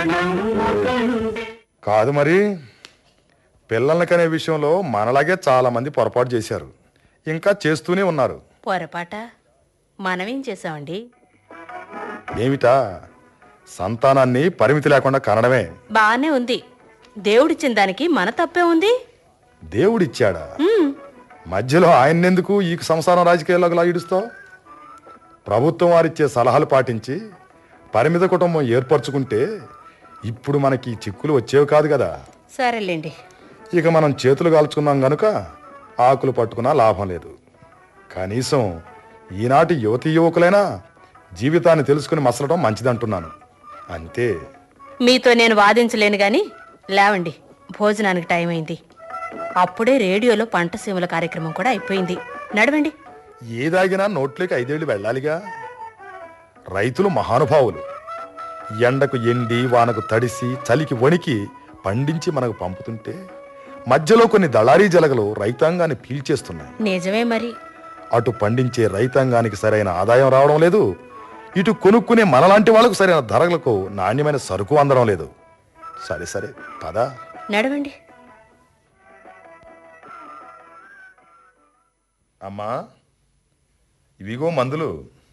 కాదు మరి పిల్లలకనే విషయంలో మనలాగే చాలా మంది పొరపాటు చేశారు ఇంకా చేస్తూనే ఉన్నారు పొరపాట మనమేం చేసామండి ఏమిటా సంతానాన్ని పరిమితి లేకుండా కనడమే బానే ఉంది దేవుడిచ్చిన దానికి మన తప్పే ఉంది దేవుడిచ్చాడా ఉమ్, మధ్యలో ఆయన్నెందుకు ఈ సంసారం రాజకీయాల్లోకి లాగిడుస్తావు ప్రభుత్వం వారిచ్చే సలహాలు పాటించి పరిమిత కుటుంబం ఏర్పరచుకుంటే ఇప్పుడు మనకి ఈ చిక్కులు వచ్చేవి కాదు కదా సరేలేండి ఇక మనం చేతులు కాల్చుకున్నాం గనుక ఆకులు పట్టుకున్నా లాభం లేదు కనీసం ఈనాటి యువతి యువకులైనా జీవితాన్ని తెలుసుకుని మసలటం మంచిదంటున్నాను అంతే మీతో నేను వాదించలేను గాని లేవండి భోజనానికి టైం అయింది అప్పుడే రేడియోలో పంట సీమల కార్యక్రమం కూడా అయిపోయింది నడవండి ఏదాగినా నోట్లోకి ఐదేళ్లు వెళ్ళాలిగా రైతులు మహానుభావులు ఎండకు ఎండి వానకు తడిసి చలికి వణికి పండించి మనకు పంపుతుంటే మధ్యలో కొన్ని దళారీ జలగలు రైతాంగాన్ని పీల్చేస్తున్నాయి నిజమే మరి అటు పండించే రైతాంగానికి సరైన ఆదాయం రావడం లేదు ఇటు కొనుక్కునే మనలాంటి వాళ్ళకు సరైన ధరలకు నాణ్యమైన సరుకు అందడం లేదు సరే సరే పద నడవండి అమ్మా ఇవిగో మందులు